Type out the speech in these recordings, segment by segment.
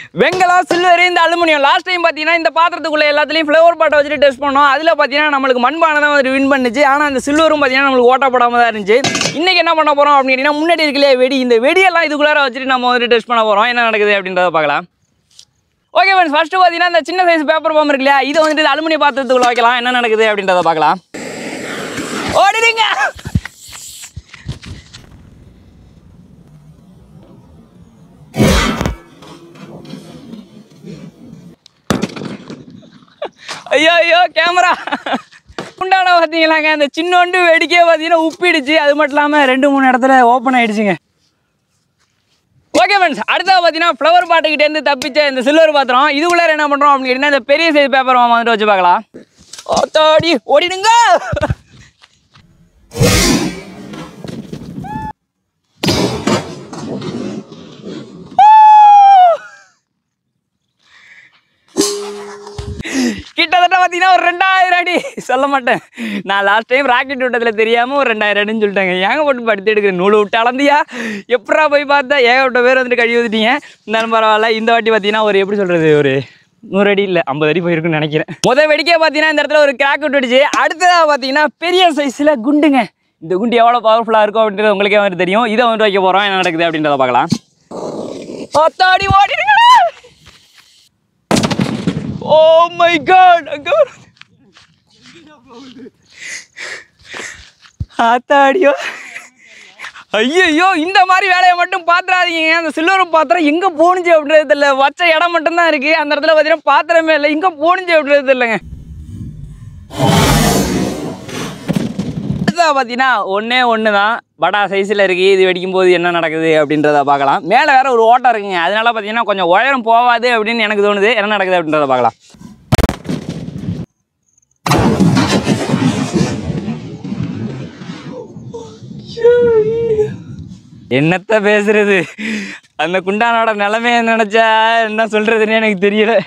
வெங்கலம் silver இந்த aluminium last time பார்த்தீங்கன்னா இந்த பாத்திரத்துக்குள்ள எல்லாத்துலேயும் ஃப்ளவர் பாட்டை வச்சுட்டு டெஸ்ட் பண்ணோம் அதில் பார்த்தீங்கன்னா நம்மளுக்கு மண்பானை தான் வந்து வின் பண்ணுச்சு ஆனால் அந்த சில்வரும் பார்த்தீங்கன்னா நம்மளுக்கு ஓட்டப்படாம தான் இருந்துச்சு இன்னைக்கு என்ன பண்ண போகிறோம் அப்படின்னு கேட்டிங்கன்னா முன்னாடி இருக்கலையே வெடி இந்த வெடியெல்லாம் இதுக்குள்ளார வச்சுட்டு நம்ம வந்து டெஸ்ட் பண்ண போகிறோம் என்ன நடக்குது அப்படின்றத பார்க்கலாம் ஓகே ஃப்ரெண்ட்ஸ் ஃபர்ஸ்ட் பார்த்தீங்கன்னா இந்த சின்ன சைஸ் பேப்பர் பாம் இருக்கு இல்லையா இதை வந்துட்டு அலுமினிய பாத்திரத்துக்குள்ள வைக்கலாம் என்ன நடக்குது அப்படின்றத பார்க்கலாம் ஓடிடுங்க ஐயோ ஐயோ கேமரா உண்டான பார்த்தீங்களாங்க இந்த சின்னோண்டு வெடிக்கே பார்த்தீங்கன்னா உப்பிடுச்சு அது மட்டும் இல்லாமல் ரெண்டு மூணு இடத்துல ஓப்பன் ஆயிடுச்சுங்க ஓகே ஃப்ரெண்ட்ஸ் அடுத்தது பார்த்தீங்கன்னா ஃப்ளவர் பாட்டுக்கிட்டேருந்து தப்பிச்ச இந்த சில்வர் பாத்திரம் இதுக்குள்ளே என்ன பண்ணுறோம் அப்படின்னு கேட்டிங்கன்னா இந்த பெரிய சைஸ் பேப்பர் வந்துட்டு வச்சு பார்க்கலாம் ஓத்தாடி ஓடிடுங்க கிட்டத்தட்ட பார்த்தீங்கன்னா ஒரு ரெண்டாயிரம் அடி சொல்ல மாட்டேன் நான் லாஸ்ட் டைம் ராக்கெட் விட்டதில் தெரியாமல் ஒரு ரெண்டாயிரம் அடின்னு சொல்லிட்டாங்க ஏங்க போட்டு படுத்து எடுக்கிறேன் நூல் விட்டு அளந்தியா எப்படா போய் பார்த்தா ஏகப்பட்ட பேர் வந்துட்டு கழுவி ஊற்றிட்டீங்க இருந்தாலும் பரவாயில்ல இந்த வாட்டி பார்த்தீங்கன்னா ஒரு எப்படி சொல்கிறது ஒரு நூறு அடி இல்லை ஐம்பது அடி போயிருக்குன்னு நினைக்கிறேன் முதல் வெடிக்கே பார்த்தீங்கன்னா இந்த இடத்துல ஒரு கிராக் விட்டுடுச்சு அடுத்ததாக பார்த்தீங்கன்னா பெரிய சைஸில் குண்டுங்க இந்த குண்டு எவ்வளோ பவர்ஃபுல்லாக இருக்கும் அப்படின்றது உங்களுக்கே வந்து தெரியும் இதை வந்துட்டு வைக்க போகிறோம் என்ன நடக்குது அப்படின்றத பார்க்கலாம் பத்தாடி ஓடிடுங்க ஓ மை காட் அங்க ஒரு- ஆத்தாடியோ ஐயோ இந்த மாதிரி வேலையை மட்டும் பாத்துறாதீங்க அந்த சில்வர் பாத்திரம் எங்க போணுச்சு அப்படின்றது தெரியல வச்ச இடம் மட்டும்தான் இருக்கு அந்த இடத்துல பார்த்தீங்கன்னா பாத்திரமே இல்லை எங்க போணுச்சு அப்படின்றது தெரியலங்க அடுத்ததா பார்த்தீங்கன்னா ஒன்றே ஒன்று தான் படா சைஸில் இருக்குது இது வெடிக்கும் போது என்ன நடக்குது அப்படின்றத பார்க்கலாம் மேலே வேற ஒரு ஓட்டம் இருக்குங்க அதனால பார்த்தீங்கன்னா கொஞ்சம் உயரம் போகாது அப்படின்னு எனக்கு தோணுது என்ன நடக்குது அப்படின்றத பார்க்கலாம் என்னத்த பேசுறது அந்த குண்டானோட நிலைமைய நினைச்சா என்ன சொல்றதுன்னு எனக்கு தெரியல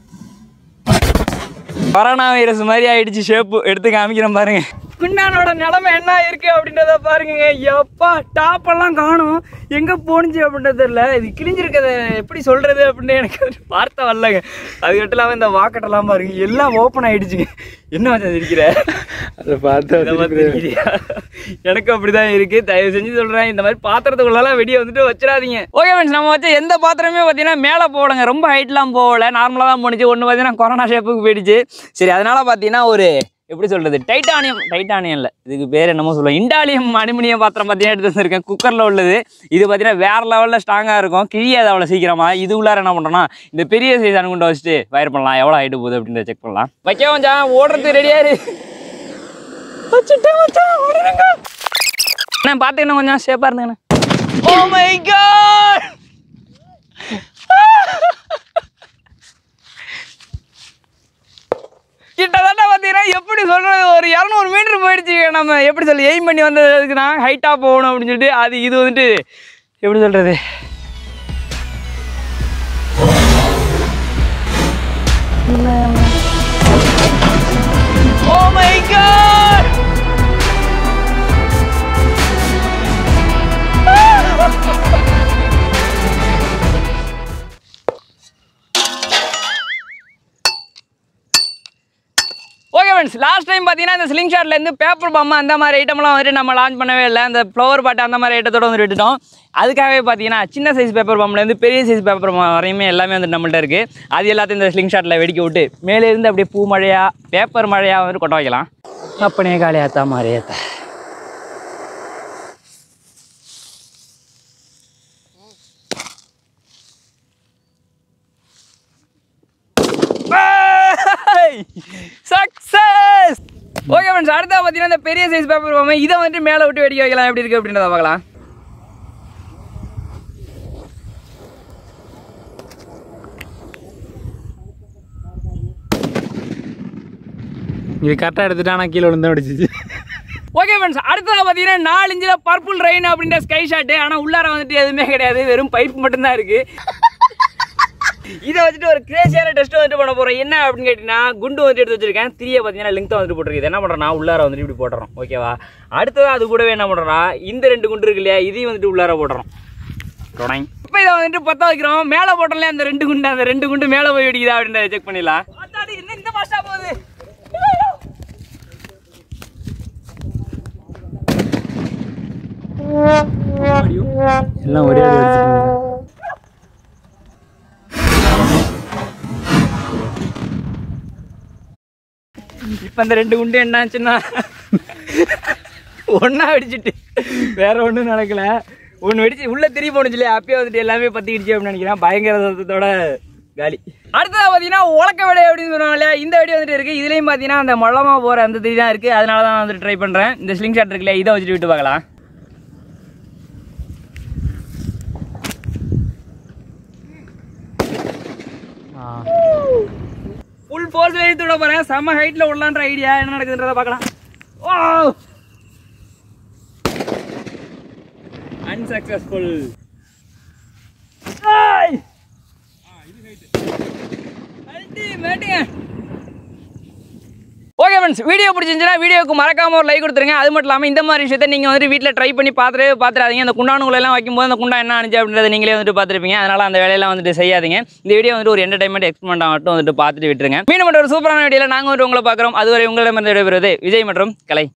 கொரோனா வைரஸ் மாதிரி ஆயிடுச்சு ஷேப்பு எடுத்து காமிக்கிறேன் பாருங்க குண்டானோட நிலைமை என்ன இருக்கு அப்படின்றத பாருங்க எப்பா டாப் எல்லாம் காணும் எங்க போணுச்சு அப்படின்றது தெரியல இது கிழிஞ்சிருக்கத எப்படி சொல்றது அப்படின்னு எனக்கு ஒரு வார்த்தை வரலங்க அது மட்டும் இல்லாம இந்த வாக்கெட்டெல்லாம் பாருங்க எல்லாம் ஓப்பன் ஆயிடுச்சுங்க என்ன வச்சு இருக்கிற அதை பார்த்தா இந்த மாதிரி தெரியுறியா? எனக்கு அப்படிதான் இருக்கு தயவு செஞ்சு சொல்றேன் இந்த மாதிரி பாத்திரத்துக்குள்ளலாம் வெடியை வந்துட்டு வச்சிடாதீங்க ஓகே ஃப்ரெண்ட்ஸ் நம்ம வச்ச எந்த பாத்திரமே பார்த்தீங்கன்னா மேலே போகலங்க ரொம்ப ஹைட்லாம் போகல நார்மலாக தான் போணுச்சு ஒன்று பார்த்தீங்கன்னா கொரோனா ஷேப்புக்கு போயிடுச்சு சரி அதனால பார்த்தீங்கன்னா ஒரு எப்படி சொல்றது டைட்டானியம் டைட்டானியம் இல்லை இதுக்கு பேர் என்னமோ சொல்லுவோம் இண்டாலியம் அலுமினியம் பாத்திரம் பார்த்தீங்கன்னா எடுத்து வந்திருக்கேன் குக்கரில் உள்ளது இது பார்த்தீங்கன்னா வேற லெவலில் ஸ்ட்ராங்காக இருக்கும் கிழியாது அவ்வளோ சீக்கிரமா இது உள்ளார என்ன பண்ணுறோம்னா இந்த பெரிய சைஸ் அணுகுண்டை வச்சுட்டு வயர் பண்ணலாம் எவ்வளோ ஹைட்டு போகுது அப்படின்றத செக் பண்ணலாம் வைக்க கொஞ்சம் ஓடுறது ரெடியா இரு வச்சுட்டேன் மச்சான் ஓடுறேங்க அண்ணா பார்த்துக்கண்ணா கொஞ்சம் சேஃபாக இருந்துங்கண்ணா ஓ மை காட் கிட்டத்தட்ட பார்த்தீங்கன்னா எப்படி சொல்கிறது ஒரு இரநூறு மீட்டர் போயிடுச்சு நம்ம எப்படி சொல்லி எய்ம் பண்ணி வந்ததுக்கு நான் ஹைட்டாக போகணும் அப்படின்னு சொல்லிட்டு அது இது வந்துட்டு எப்படி சொல்கிறது oh my God okay friends last time பார்த்தீங்கன்னா இந்த ஸ்லிங் ஷாட்லேருந்து பேப்பர் பம்மா அந்த மாதிரி ஐட்டம்லாம் வந்துட்டு நம்ம லான்ச் பண்ணவே இல்லை அந்த ஃப்ளவர் பாட்டு அந்த மாதிரி ஐட்டத்தோட வந்து விட்டுட்டோம் அதுக்காகவே பார்த்தீங்கன்னா சின்ன சைஸ் பேப்பர் பம்ப்லேருந்து பெரிய சைஸ் பேப்பர் பம் வரையுமே எல்லாமே வந்து நம்மள்ட்ட இருக்குது அது எல்லாத்தையும் இந்த ஸ்லிங் ஷாட்டில் வெடிக்க விட்டு மேலே இருந்து அப்படியே பூ மழையா பேப்பர் மழையா வந்து கொட்ட வைக்கலாம் அப்பனே காலியாத்தா மாறியாத்தா சக்சஸ் ஓகே ஃப்ரெண்ட்ஸ் அடுத்தா பார்த்தீங்கன்னா இந்த பெரிய சைஸ் பேப்பர் பாமே இதை வந்துட்டு மேலே விட்டு வெடிக்க வைக்கலாம் எப்படி இருக்கு அப்படின்றத பார்க்கலாம் இது கரெக்டாக எடுத்துட்டா நான் கீழே விழுந்தா அடிச்சிச்சு ஓகே ஃப்ரெண்ட்ஸ் அடுத்ததாக பார்த்தீங்கன்னா நாலு இன்ச்சில் பர்பிள் ரெயின் அப்படின்ற ஸ்கை ஷாட்டு ஆனால் உள்ளார வந்துட்டு எதுவுமே கிடையாது வெறும் பைப் மட்டும்தான் இருக்கு இதை வச்சுட்டு ஒரு கிரேசியான டெஸ்ட் வந்துட்டு பண்ண போகிறோம் என்ன அப்படின்னு கேட்டிங்கன்னா குண்டு வந்துட்டு எடுத்து வச்சிருக்கேன் திரியை பார்த்தீங்கன்னா லிங்க் வந்துட்டு போட்டிருக்கு என்ன பண்ணுறேன்னா உள்ளார வந்துட்டு இப்படி போட்டுறோம் ஓகேவா அடுத்ததாக அது கூடவே என்ன பண்ணுறோன்னா இந்த ரெண்டு குண்டு இருக்கு இல்லையா இதையும் வந்துட்டு உள்ளார போட்டுறோம் தொடங்கி இப்போ இதை வந்துட்டு பற்ற வைக்கிறோம் மேலே போட்டோம்ல அந்த ரெண்டு குண்டு அந்த ரெண்டு குண்டு மேலே போய் வெடிக்குதா அப்படின்றத செக் பண்ணிடலாம் அத்தாடி, என்ன இந்த மாஸ்டா போகுது ஐயோ. எல்லாம் ஒரே அடி அடிச்சிட்டு இப்போ அந்த ரெண்டு குண்டு என்னாச்சுன்னா ஒன்றா வெடிச்சிட்டு வேற ஒன்றும் நடக்கல ஒன்று வெடிச்சு உள்ளே திரும்பி போணுச்சு இல்லையா அப்பயே வந்துட்டு எல்லாமே பற்றிக்கிடுச்சு அப்படின்னு நினைக்கிறேன் பயங்கர சத்தத்தோட காலி அடுத்ததாக பார்த்தீங்கன்னா உலக்க விடை அப்படின்னு சொல்லுவாங்க இல்லையா இந்த வெடி வந்துட்டு இருக்குது இதுலேயும் பார்த்தீங்கன்னா அந்த மொள்ளமாக போகிற அந்த திரி தான் இருக்குது அதனால தான் வந்துட்டு ட்ரை பண்ணுறேன் இந்த ஸ்லிங் ஷாட் இருக்குல்ல இதை வச்சுட்டு விட்டு பார்க்கலாம் ஆ ஃபுல் ஃபோர்ஸில் எடுத்து விட போகிறேன் செம்ம ஹைட்டில் விடலான்ற ஐடியா என்ன நடக்குதுன்றதை பார்க்கலாம் oh unsuccessful okay friends video பிடிச்சிருந்துச்சுன்னா வீடியோக்கு மறக்காம ஒரு லைக் கொடுத்துருங்க அது மட்டும் இல்லாமல் இந்த மாதிரி விஷயத்தை நீங்கள் வந்துட்டு வீட்டில் ட்ரை பண்ணி பார்த்துட்டு பார்த்துறாதீங்க அந்த குண்டானுங்களை எல்லாம் வைக்கும்போது அந்த குண்டா என்ன ஆனிச்சு அப்படின்றத நீங்களே வந்துட்டு பார்த்துருப்பீங்க அதனால அந்த வேலையெல்லாம் வந்துட்டு செய்யாதீங்க இந்த வீடியோ வந்துட்டு ஒரு என்டர்டைன்மெண்ட் எக்ஸ்பெரிமெண்ட் மட்டும் வந்துட்டு பார்த்துட்டு விட்டுருங்க மீண்டும் மட்டும் ஒரு சூப்பரான வீடியோவில் நாங்கள் வந்துட்டு உங்களை பார்க்குறோம் அதுவரை உங்களிடமிருந்து விடைபெறுவது விஜய் மற்றும் கலை